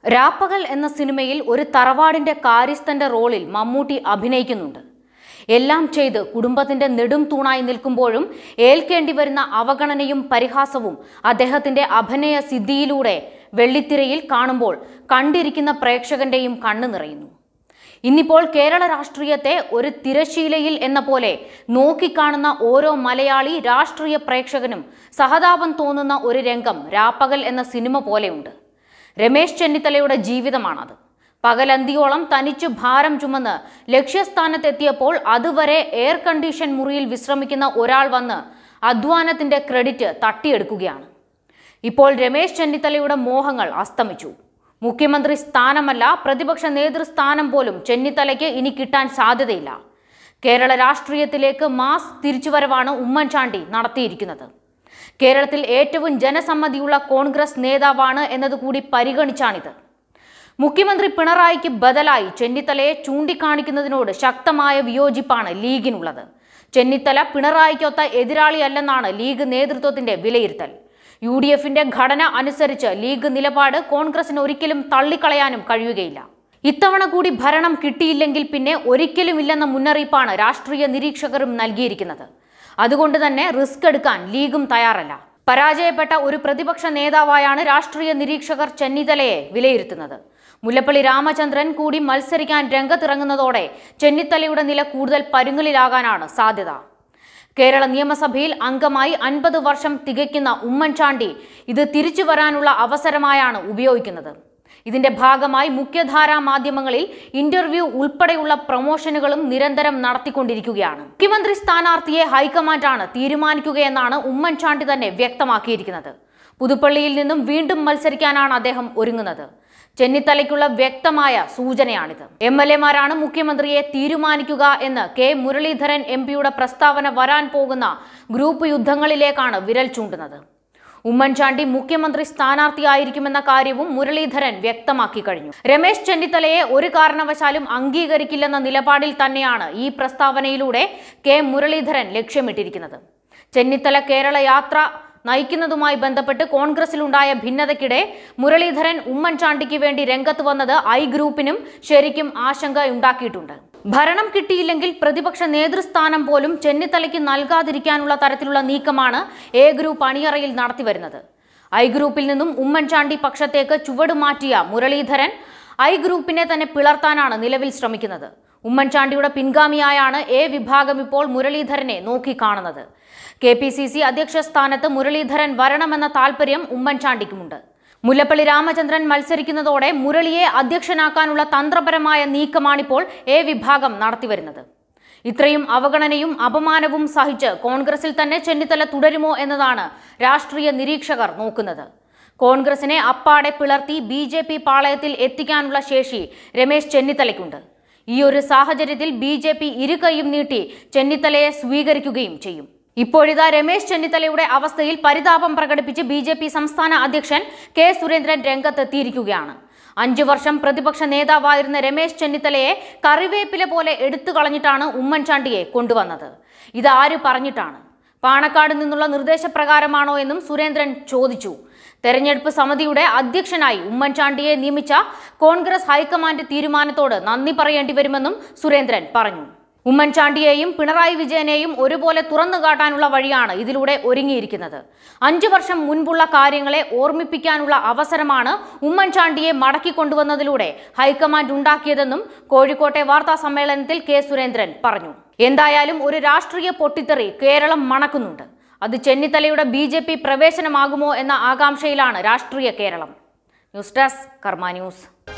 രാപ്പകൽ എന്ന സിനിമയിൽ ഒരു തറവാടിന്റെ കാര്യസ്ഥന്റെ റോളിൽ മമ്മൂട്ടി അഭിനയിക്കുന്നുണ്ട് എല്ലാം ചെയ്ത് കുടുംബത്തിന്റെ നെടും തൂണായി നിൽക്കുമ്പോഴും ഏൽക്കേണ്ടി വരുന്ന അവഗണനയും പരിഹാസവും അദ്ദേഹത്തിന്റെ അഭിനയ സിദ്ധിയിലൂടെ വെള്ളിത്തിരയിൽ കാണുമ്പോൾ കണ്ടിരിക്കുന്ന പ്രേക്ഷകന്റെയും കണ്ണു നിറയുന്നു ഇന്നിപ്പോൾ കേരള രാഷ്ട്രീയത്തെ ഒരു തിരശീലയിൽ എന്ന പോലെ നോക്കിക്കാണുന്ന ഓരോ മലയാളി രാഷ്ട്രീയ പ്രേക്ഷകനും സഹതാപം തോന്നുന്ന ഒരു രംഗം രാപ്പകൽ എന്ന സിനിമ പോലെയുണ്ട് രമേശ് ചെന്നിത്തലയുടെ ജീവിതമാണത് പകലന്തിയോളം തനിച്ചു ഭാരം ചുമന്ന് ലക്ഷ്യസ്ഥാനത്തെത്തിയപ്പോൾ അതുവരെ എയർ കണ്ടീഷൻ മുറിയിൽ വിശ്രമിക്കുന്ന ഒരാൾ വന്ന് അധ്വാനത്തിന്റെ ക്രെഡിറ്റ് തട്ടിയെടുക്കുകയാണ് ഇപ്പോൾ രമേശ് ചെന്നിത്തലയുടെ മോഹങ്ങൾ അസ്തമിച്ചു മുഖ്യമന്ത്രി സ്ഥാനമല്ല പ്രതിപക്ഷ നേതൃസ്ഥാനം പോലും ചെന്നിത്തലയ്ക്ക് ഇനി കിട്ടാൻ സാധ്യതയില്ല കേരള രാഷ്ട്രീയത്തിലേക്ക് മാസ് തിരിച്ചുവരവാണ് ഉമ്മൻചാണ്ടി നടത്തിയിരിക്കുന്നത് കേരളത്തിൽ ഏറ്റവും ജനസമ്മതിയുള്ള കോൺഗ്രസ് നേതാവാണ് എന്നതുകൂടി പരിഗണിച്ചാണിത് മുഖ്യമന്ത്രി പിണറായിക്ക് ബദലായി ചെന്നിത്തലയെ ചൂണ്ടിക്കാണിക്കുന്നതിനോട് ശക്തമായ വിയോജിപ്പാണ് ലീഗിനുള്ളത് ചെന്നിത്തല പിണറായിക്കൊത്ത എതിരാളിയല്ലെന്നാണ് ലീഗ് നേതൃത്വത്തിന്റെ വിലയിരുത്തൽ യു ഡി എഫിന്റെ ഘടന അനുസരിച്ച് ലീഗ് നിലപാട് കോൺഗ്രസിന് ഒരിക്കലും തള്ളിക്കളയാനും കഴിയുകയില്ല ഇത്തവണ കൂടി ഭരണം കിട്ടിയില്ലെങ്കിൽ പിന്നെ ഒരിക്കലുമില്ലെന്ന മുന്നറിയിപ്പാണ് രാഷ്ട്രീയ നിരീക്ഷകരും നൽകിയിരിക്കുന്നത് അതുകൊണ്ട് തന്നെ റിസ്ക് എടുക്കാൻ ലീഗും തയ്യാറല്ല പരാജയപ്പെട്ട ഒരു പ്രതിപക്ഷ നേതാവായാണ് രാഷ്ട്രീയ നിരീക്ഷകർ ചെന്നിത്തലയെ വിലയിരുത്തുന്നത് മുല്ലപ്പള്ളി രാമചന്ദ്രൻ കൂടി മത്സരിക്കാൻ രംഗത്തിറങ്ങുന്നതോടെ ചെന്നിത്തലയുടെ നില കൂടുതൽ പരുങ്ങലിലാകാനാണ് സാധ്യത കേരള നിയമസഭയിൽ അംഗമായി അൻപത് വർഷം തികയ്ക്കുന്ന ഉമ്മൻചാണ്ടി ഇത് തിരിച്ചു വരാനുള്ള അവസരമായാണ് ഉപയോഗിക്കുന്നത് ഇതിന്റെ ഭാഗമായി മുഖ്യധാരാ മാധ്യമങ്ങളിൽ ഇന്റർവ്യൂ ഉൾപ്പെടെയുള്ള പ്രൊമോഷനുകളും നിരന്തരം നടത്തിക്കൊണ്ടിരിക്കുകയാണ് മുഖ്യമന്ത്രി സ്ഥാനാർത്ഥിയെ ഹൈക്കമാൻഡാണ് തീരുമാനിക്കുകയെന്നാണ് ഉമ്മൻചാണ്ടി തന്നെ വ്യക്തമാക്കിയിരിക്കുന്നത് പുതുപ്പള്ളിയിൽ നിന്നും വീണ്ടും മത്സരിക്കാനാണ് അദ്ദേഹം ഒരുങ്ങുന്നത് ചെന്നിത്തലയ്ക്കുള്ള വ്യക്തമായ സൂചനയാണിത് എം എൽ എമാരാണ് മുഖ്യമന്ത്രിയെ തീരുമാനിക്കുക എന്ന് കെ മുരളീധരൻ എം പിയുടെ പ്രസ്താവന വരാൻ പോകുന്ന ഗ്രൂപ്പ് യുദ്ധങ്ങളിലേക്കാണ് വിരൽ ചൂണ്ടുന്നത് ഉമ്മൻചാണ്ടി മുഖ്യമന്ത്രി സ്ഥാനാർത്ഥിയായിരിക്കുമെന്ന കാര്യവും മുരളീധരൻ വ്യക്തമാക്കി കഴിഞ്ഞു രമേശ് ചെന്നിത്തലയെ ഒരു കാരണവശാലും അംഗീകരിക്കില്ലെന്ന നിലപാടിൽ തന്നെയാണ് ഈ പ്രസ്താവനയിലൂടെ കെ മുരളീധരൻ ലക്ഷ്യമിട്ടിരിക്കുന്നത് ചെന്നിത്തല കേരള യാത്ര നയിക്കുന്നതുമായി ബന്ധപ്പെട്ട് കോൺഗ്രസിലുണ്ടായ ഭിന്നതയ്ക്കിടെ മുരളീധരൻ ഉമ്മൻചാണ്ടിക്ക് വേണ്ടി രംഗത്ത് വന്നത് ഐ ഗ്രൂപ്പിനും ശരിക്കും ആശങ്ക ഉണ്ടാക്കിയിട്ടുണ്ട് ഭരണം കിട്ടിയില്ലെങ്കിൽ പ്രതിപക്ഷ നേതൃസ്ഥാനം പോലും ചെന്നിത്തലയ്ക്ക് നൽകാതിരിക്കാനുള്ള തരത്തിലുള്ള നീക്കമാണ് എ ഗ്രൂപ്പ് അണിയറയിൽ നടത്തിവരുന്നത് ഐ ഗ്രൂപ്പിൽ നിന്നും ഉമ്മൻചാണ്ടി പക്ഷത്തേക്ക് ചുവടുമാറ്റിയ മുരളീധരൻ ഐ ഗ്രൂപ്പിനെ തന്നെ പിളർത്താനാണ് നിലവിൽ ശ്രമിക്കുന്നത് ഉമ്മൻചാണ്ടിയുടെ പിൻഗാമിയായാണ് എ വിഭാഗം ഇപ്പോൾ മുരളീധരനെ നോക്കിക്കാണുന്നത് കെ പി സി സി അധ്യക്ഷ സ്ഥാനത്ത് മുരളീധരൻ വരണമെന്ന താൽപര്യം ഉമ്മൻചാണ്ടിക്കുമുണ്ട് മുല്ലപ്പള്ളി രാമചന്ദ്രൻ മത്സരിക്കുന്നതോടെ മുരളിയെ അധ്യക്ഷനാക്കാനുള്ള തന്ത്രപരമായ നീക്കമാണിപ്പോൾ എ വിഭാഗം നടത്തിവരുന്നത് ഇത്രയും അവഗണനയും അപമാനവും സഹിച്ച് കോൺഗ്രസിൽ തന്നെ ചെന്നിത്തല തുടരുമോ എന്നതാണ് രാഷ്ട്രീയ നിരീക്ഷകർ നോക്കുന്നത് കോൺഗ്രസിനെ അപ്പാടെ പിളർത്തി ബി ജെ പി പാളയത്തിൽ എത്തിക്കാനുള്ള ശേഷി രമേശ് ചെന്നിത്തലയ്ക്കുണ്ട് ഈ ഒരു സാഹചര്യത്തിൽ ബി ജെ പി ഇരുകൈയും നീട്ടി ചെന്നിത്തലയെ സ്വീകരിക്കുകയും ചെയ്യും ഇപ്പോഴിതാ രമേശ് ചെന്നിത്തലയുടെ അവസ്ഥയിൽ പരിതാപം പ്രകടിപ്പിച്ച് ബി ജെ പി സംസ്ഥാന അധ്യക്ഷൻ കെ സുരേന്ദ്രൻ രംഗത്തെത്തിയിരിക്കുകയാണ് അഞ്ചു വർഷം പ്രതിപക്ഷ നേതാവായിരുന്ന രമേശ് ചെന്നിത്തലയെ കറിവേപ്പില പോലെ എടുത്തു കളഞ്ഞിട്ടാണ് ഉമ്മൻചാണ്ടിയെ കൊണ്ടുവന്നത് ഇത് ആര് പറഞ്ഞിട്ടാണ് പാണക്കാട് നിന്നുള്ള നിർദ്ദേശപ്രകാരമാണോ എന്നും സുരേന്ദ്രൻ ചോദിച്ചു തെരഞ്ഞെടുപ്പ് സമിതിയുടെ അധ്യക്ഷനായി ഉമ്മൻചാണ്ടിയെ നിയമിച്ച കോൺഗ്രസ് ഹൈക്കമാൻഡ് തീരുമാനത്തോട് നന്ദി പറയേണ്ടി വരുമെന്നും സുരേന്ദ്രൻ പറഞ്ഞു ഉമ്മൻചാണ്ടിയെയും പിണറായി വിജയനെയും ഒരുപോലെ തുറന്നു കാട്ടാനുള്ള വഴിയാണ് ഇതിലൂടെ ഒരുങ്ങിയിരിക്കുന്നത് അഞ്ചു വർഷം മുൻപുള്ള കാര്യങ്ങളെ ഓർമ്മിപ്പിക്കാനുള്ള അവസരമാണ് ഉമ്മൻചാണ്ടിയെ മടക്കിക്കൊണ്ടുവന്നതിലൂടെ ഹൈക്കമാൻഡ് ഉണ്ടാക്കിയതെന്നും കോഴിക്കോട്ടെ വാർത്താ സമ്മേളനത്തിൽ കെ സുരേന്ദ്രൻ പറഞ്ഞു എന്തായാലും ഒരു രാഷ്ട്രീയ പൊട്ടിത്തെറി കേരളം മണക്കുന്നുണ്ട് അത് ചെന്നിത്തലയുടെ ബി ജെ പി പ്രവേശനമാകുമോ എന്ന ആകാംക്ഷയിലാണ് രാഷ്ട്രീയ Keralam news desk Karma news